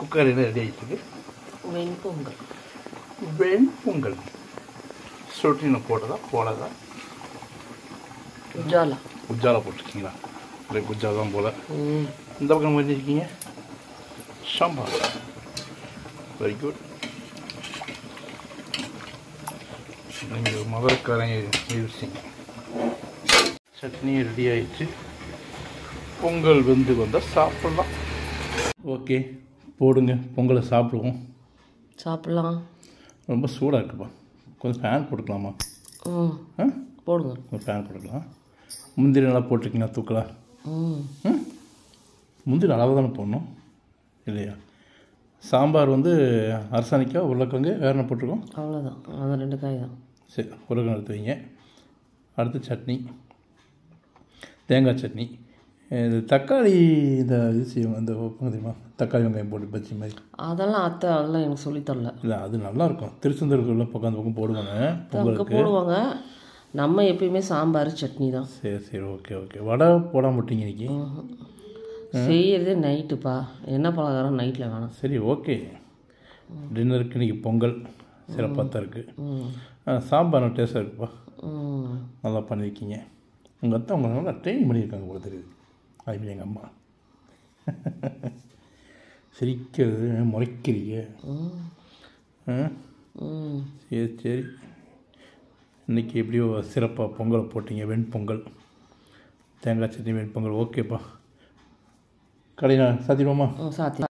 Cooker என்ன ready ஆகிட்டு வெண்பொங்கல் வெண்பொங்கல் சொட்டின போட்டதா போடாதா உஜாலா குஜாலா போட்டிருக்கீங்களா இல்லை குஜாலா தான் போல் ம் இந்த பக்கம் பண்ணியிருக்கீங்க சாம்பார் வெரி குட் நீங்கள் மதுரக்காரங்க யூஸிங்க சட்னி ரெடி ஆயிடுச்சு பொங்கல் வெந்து வந்தால் சாப்பிட்லாம் ஓகே போடுங்க பொங்கலை சாப்பிடுவோம் சாப்பிட்லாம் ரொம்ப சூடாக இருக்குப்பா கொஞ்சம் ஃபேன் போட்டுக்கலாமா ம் ஆ போடுங்க ஒரு ஃபேன் போட்டுக்கலாம் முந்திரி நல்லா போட்டிருக்கீங்களா தூக்கலாம் ம் ம் முந்திரி அளவு தானே போடணும் இல்லையா சாம்பார் வந்து அரசாணிக்காய் உருளைக்கிழங்கு வேறு என்ன போட்டிருக்கோம் அவ்வளோதான் அது ரெண்டு காய் தான் சரி உருளைக்கிழங்கு எடுத்து வைங்க அடுத்து சட்னி தேங்காய் சட்னி இது தக்காளி இந்த இது செய்வோம் இந்த வைப்பாங்க தெரியுமா தக்காளி வெங்காயம் போட்டு பஜ்ஜி மாதிரி அதெல்லாம் அத்தை அதெல்லாம் எனக்கு சொல்லித் தரல இல்லை அது நல்லாயிருக்கும் திருச்செந்தூருக்குள்ள பக்கம் அந்த பக்கம் போடுவாங்க அங்கே பொங்கலுக்கு போடுவாங்க நம்ம எப்பயுமே சாம்பார் சட்னி தான் சரி சரி ஓகே ஓகே வடை போட மாட்டீங்க இன்னைக்கு செய்யறதே நைட்டுப்பா என்ன பலகாரம் நைட்டில் வேணாம் சரி ஓகே டின்னருக்கு இன்னைக்கு பொங்கல் சிறப்பாக தான் இருக்குது ம் சாம்பார் டேஸ்ட்டாக இருக்குப்பா ம் நல்லா பண்ணியிருக்கீங்க உங்கள் அத்தை உங்களை நல்லா ட்ரெயின் பண்ணியிருக்காங்க போல தெரியுது ஐ மீன் எங்கள் அம்மா சிரிக்கிறது முறைக்கிறீங்க ம் ஆ? ம் சரி சரி இன்றைக்கி எப்படியோ சிறப்பாக பொங்கலை போட்டீங்க வெண்பொங்கல் தேங்காய் சட்னி வெண்பொங்கல் ஓகேப்பா கடையில் சாத்திடுவோமா ம் சாத்தி